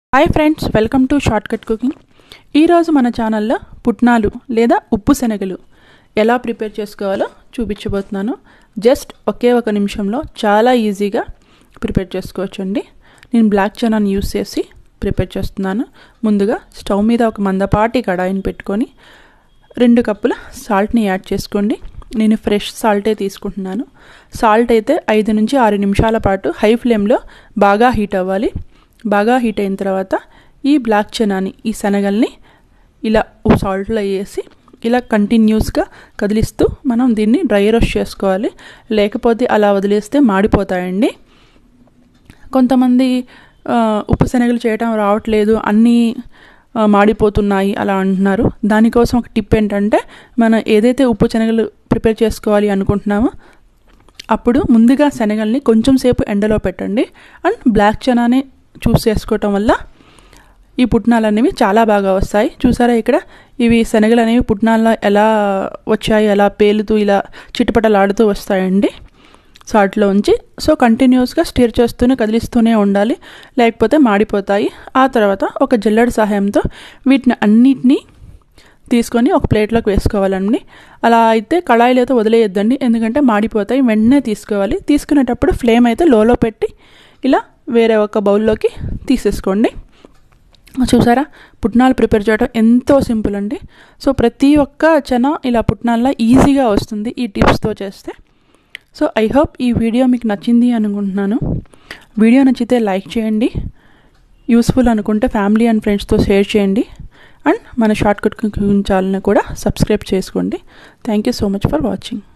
hi friends welcome to shortcut cooking ఈరోజు మన ఛానల్లో పుట్నాలు లేదా ఉప్పు శనగలు ఎలా ప్రిపేర్ చేసుకోవాలో చూపించబోతున్నాను జస్ట్ ఒకే ఒక నిమిషంలో చాలా ఈజీగా ప్రిపేర్ చేసుకోవచ్చండి నేను బ్లాక్ చనాని యూస్ చేసి ప్రిపేర్ చేస్తున్నాను ముందుగా స్టవ్ మీద ఒక మందపాటి కడాయిని పెట్టుకొని రెండు కప్పుల సాల్ట్ని యాడ్ చేసుకోండి నేను ఫ్రెష్ సాల్టే తీసుకుంటున్నాను సాల్ట్ అయితే ఐదు నుంచి ఆరు నిమిషాల పాటు హై ఫ్లేమ్లో బాగా హీట్ అవ్వాలి బాగా హీట్ అయిన తర్వాత ఈ బ్లాక్ చనాని ఈ శనగల్ని ఇలా సాల్ట్లో వేసి ఇలా కంటిన్యూస్గా కదిలిస్తూ మనం దీన్ని డ్రై రోస్ట్ చేసుకోవాలి లేకపోతే అలా వదిలేస్తే మాడిపోతాయండి కొంతమంది ఉప్పు శనగలు చేయటం రావట్లేదు అన్నీ మాడిపోతున్నాయి అలా అంటున్నారు దానికోసం ఒక టిప్ ఏంటంటే మనం ఏదైతే ఉప్పు శనగలు ప్రిపేర్ చేసుకోవాలి అనుకుంటున్నామో అప్పుడు ముందుగా శనగల్ని కొంచెం సేపు ఎండలో పెట్టండి అండ్ బ్లాక్ చనాని చూస్ చేసుకోవటం వల్ల ఈ పుట్నాలు అనేవి చాలా బాగా వస్తాయి చూసారా ఇక్కడ ఇవి శనగలు అనేవి పుట్నాల్లో ఎలా వచ్చాయి ఎలా పేలుతూ ఇలా చిటపటలాడుతూ వస్తాయండి సాల్ట్లో ఉంచి సో కంటిన్యూస్గా స్టీర్ చేస్తూనే కదిలిస్తూనే ఉండాలి లేకపోతే మాడిపోతాయి ఆ తర్వాత ఒక జల్లెడ సహాయంతో వీటిని అన్నిటినీ తీసుకొని ఒక ప్లేట్లోకి వేసుకోవాలండి అలా అయితే కళాయిలు అయితే వదిలేయొద్దండి ఎందుకంటే మాడిపోతాయి వెంటనే తీసుకోవాలి తీసుకునేటప్పుడు ఫ్లేమ్ అయితే లోలో పెట్టి ఇలా వేరే ఒక బౌల్లోకి తీసేసుకోండి చూసారా పుట్నాలు ప్రిపేర్ చేయడం ఎంతో సింపుల్ అండి సో ప్రతి ఒక్క చన ఇలా పుట్నాల్లో ఈజీగా వస్తుంది ఈ టిప్స్తో చేస్తే సో ఐ హోప్ ఈ వీడియో మీకు నచ్చింది అనుకుంటున్నాను వీడియో నచ్చితే లైక్ చేయండి యూస్ఫుల్ అనుకుంటే ఫ్యామిలీ అండ్ ఫ్రెండ్స్తో షేర్ చేయండి అండ్ మన షార్ట్ కట్ ఛానల్ని కూడా సబ్స్క్రైబ్ చేసుకోండి thank you so much for watching